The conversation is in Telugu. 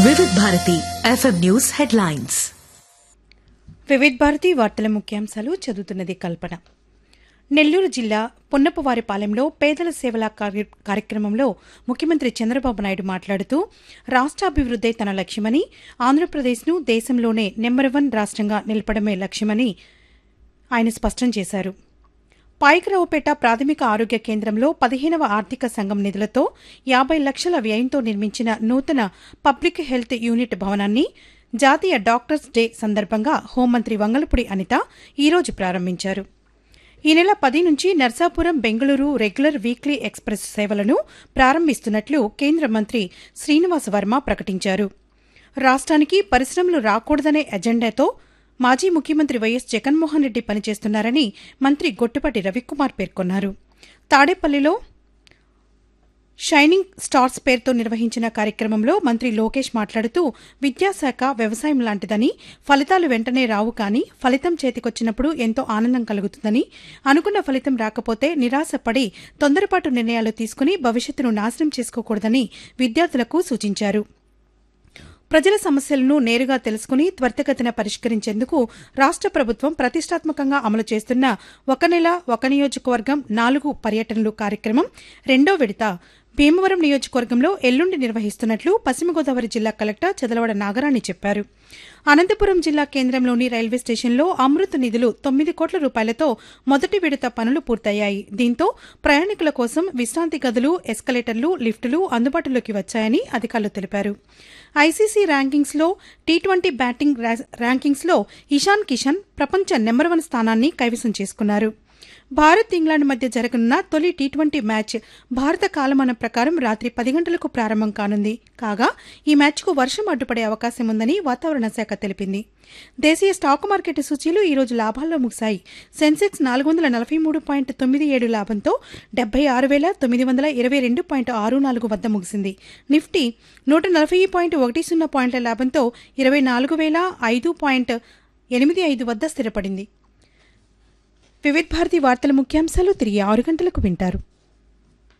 వివిధ Bharati FM news headlines Vividh Bharati వార్తల ముఖ్యాంశాలు చదువుతున్నది కల్పన నెల్లూరు జిల్లా పున్నపవారిపాలెంలో పేదల సేవల కార్య- కార్యక్రమంలో ముఖ్యమంత్రి చంద్రబాబు నాయుడు మాట్లాడుతూ రాష్ట్రాభివృద్దే తన లక్ష్యమని ఆంధ్రప్రదేశ్ను దేశంలోనే నెంబర్ వన్ రాష్ట్రంగా నిలపడమే లక్ష్యమని ఆయన స్పష్టం చేశారు పాయికరావుపేట ప్రాథమిక ఆరోగ్య కేంద్రంలో పదిహేనవ ఆర్థిక సంఘం నిధులతో యాభై లక్షల వ్యయంతో నిర్మించిన నూతన పబ్లిక్ హెల్త్ యూనిట్ భవనాన్ని జాతీయ డాక్టర్స్ డే సందర్భంగా హోంమంత్రి వంగలపూడి అనిత ఈరోజు ప్రారంభించారు ఈ నెల పది నుంచి Narsapuram Bengaluru regular weekly express సేవలను ప్రారంభిస్తున్నట్లు కేంద్ర మంత్రి శ్రీనివాస్ వర్మ ప్రకటించారు రాష్ట్రానికి పరిశ్రమలు రాకూడదనే ఎజెండాతో మాజీ ముఖ్యమంత్రి వైఎస్ జగన్మోహన్ రెడ్డి పనిచేస్తున్నారని మంత్రి గొట్టుపాటి రవికుమార్ పేర్కొన్నారు తాడేపల్లిలో షైనింగ్ స్టార్స్ పేరుతో నిర్వహించిన కార్యక్రమంలో మంత్రి లోకేష్ మాట్లాడుతూ విద్యాశాఖ వ్యవసాయం లాంటిదని ఫలితాలు వెంటనే రావు కానీ ఫలితం చేతికొచ్చినప్పుడు ఎంతో ఆనందం కలుగుతుందని అనుకున్న ఫలితం రాకపోతే నిరాశపడి తొందరపాటు నిర్ణయాలు తీసుకుని భవిష్యత్తును నాశనం చేసుకోకూడదని విద్యార్థులకు సూచించారు ప్రజల సమస్యలను నేరుగా తెలుసుకుని త్వరితగతిన పరిష్కరించేందుకు రాష్ట్ర ప్రభుత్వం ప్రతిష్టాత్మకంగా అమలు చేస్తున్న ఒక నెల ఒక నియోజకవర్గం నాలుగు పర్యటనలు కార్యక్రమం రెండో విడత భీమవరం నియోజకవర్గంలో ఎల్లుండి నిర్వహిస్తున్నట్లు పశ్చిమ గోదావరి జిల్లా కలెక్టర్ చదలవడ నాగరాణి చెప్పారు అనంతపురం జిల్లా కేంద్రంలోని రైల్వే స్టేషన్లో అమృత్ నిధులు తొమ్మిది కోట్ల రూపాయలతో మొదటి విడత పనులు పూర్తయ్యాయి దీంతో ప్రయాణికుల కోసం విశ్రాంతి గదులు ఎస్కలేటర్లు లిఫ్టులు అందుబాటులోకి వచ్చాయని అధికారులు తెలిపారు ఐసీసీ ర్యాంకింగ్స్లో టీ ట్వంటీ బ్యాటింగ్ రా- ర్యాంకింగ్స్లో ఇషాన్ కిషన్ ప్రపంచ నెంబర్ వన్ స్థానాన్ని కైవసం చేసుకున్నారు భారత్ ఇంగ్లాండ్ మధ్య జరగనున్న తొలి టీ ట్వంటీ మ్యాచ్ భారత కాలమానం ప్రకారం రాత్రి పది గంటలకు ప్రారంభం కానుంది కాగా ఈ మ్యాచ్కు వర్షం అడ్డుపడే అవకాశం ఉందని వాతావరణ శాఖ తెలిపింది దేశీయ స్టాక్ మార్కెట్ సూచీలు ఈ రోజు లాభాల్లో ముగిశాయి సెన్సెక్స్ నాలుగు వందల నలభై మూడు పాయింట్ తొమ్మిది ఏడు లాభంతో డెబ్బై ఆరు వేల తొమ్మిది వందల ఇరవై రెండు పాయింట్ ఆరు నాలుగు వద్ద ముగిసింది నిఫ్టీ నూట నలభై పాయింట్ ఒకటి సున్నా పాయింట్ల లాభంతో ఇరవై నాలుగు వేల ఐదు పాయింట్ ఎనిమిది ఐదు వద్ద స్థిరపడింది వివిధ్ భారతి వార్తల ముఖ్యాంశాలు తిరిగి ఆరు గంటలకు వింటారు